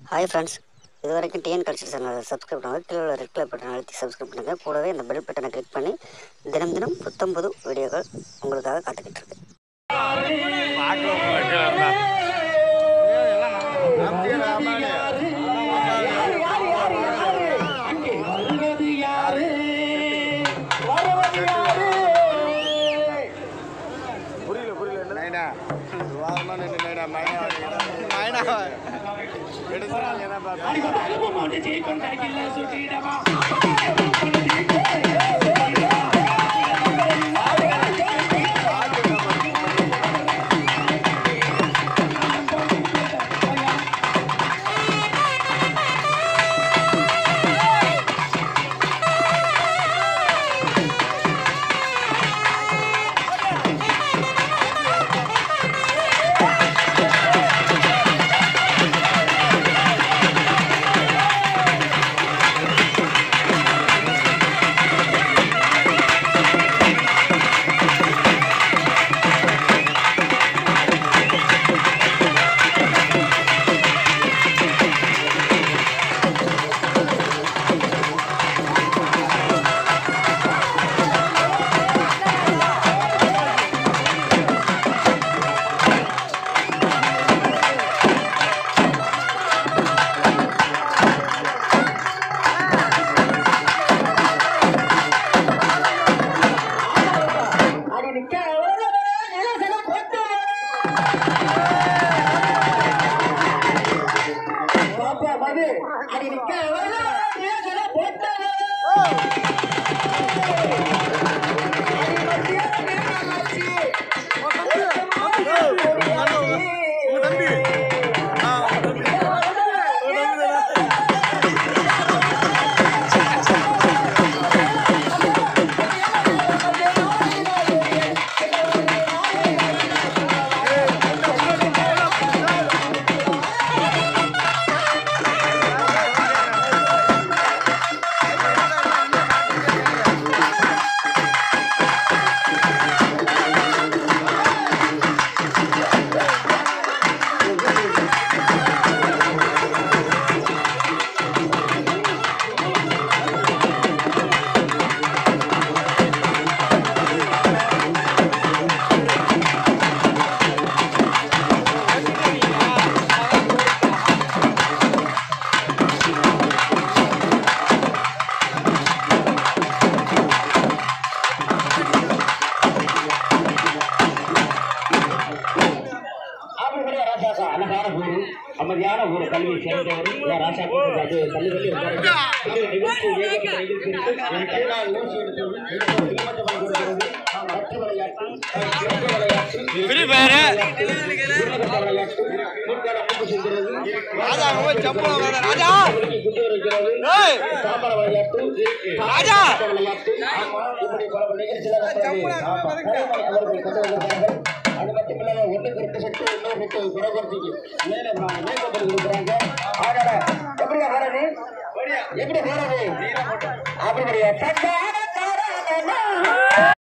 Hi friends இது வரைக்கும் TN culture சேனலை சப்ஸ்கிரைப் பண்ணுங்கள் கீழே உள்ள ரெட் கலர் பட்டன் அழுத்தி சப்ஸ்கிரைப் பண்ணுங்கள் கூடவே இந்த பெல் பட்டனை கிளிக் பண்ணி தினம் தினம் புத்தம் புது வீடியோக்கள் உங்களுக்காக காத்துக்கிட்டு இருக்கு புரியல புரியல நைனா வாரமா நின்று நைனா மைனா மைனா எடுத்துறாங்க என்ன பாப்பா உங்க தம்பி ஆ, உங்க தம்பி. உங்க தம்பி தானே? ஆப்பிள்படி ராசாக்கா அழகான ஊரு அமைதியான ஊரு கல்வி சிறந்தவர் என் ராசாக்கு அது தள்ளி தள்ளி உட்காருங்க. இது நிகழ்ச்சி ஏகப்பட்ட நிகழ்ச்சி இருக்கு. என் கையினால் ஊசி எடுத்தது, எடுத்தது, விளம்பரம் கொடுக்கிறது. ரத்து விளையாட்டு, சிறப்பு விளையாட்டு, Free fire. விளையாட்டு, உருளைக்கட்ட விளையாட்டு, மூக்கால மூக்கு சுத்துறது, ராஜா, அங்க போய் சம்பளம் வாங்க, ராஜா. குலுக்கி குண்டு வைக்கிறது, ஏய், தாம்பர விளையாட்டு, ராஜா. விளையாட்டு, ஆமா, இப்படி பல நிகழ்ச்சிகள் நடக்கிறது. ஆமா, கலைமணி அவர்கள் கொண்டு வந்திருக்கிறார்கள். அது மட்டும் இல்லாம ஒண்ணுக்கு ரெண்டு செட்டு இன்னொரு செட்டு குறைபடுத்திக்கு மேல மேக்கப் கொடுக்குறாங்க ஆடா எப்படி போறது எப்படி போறது அப்படியே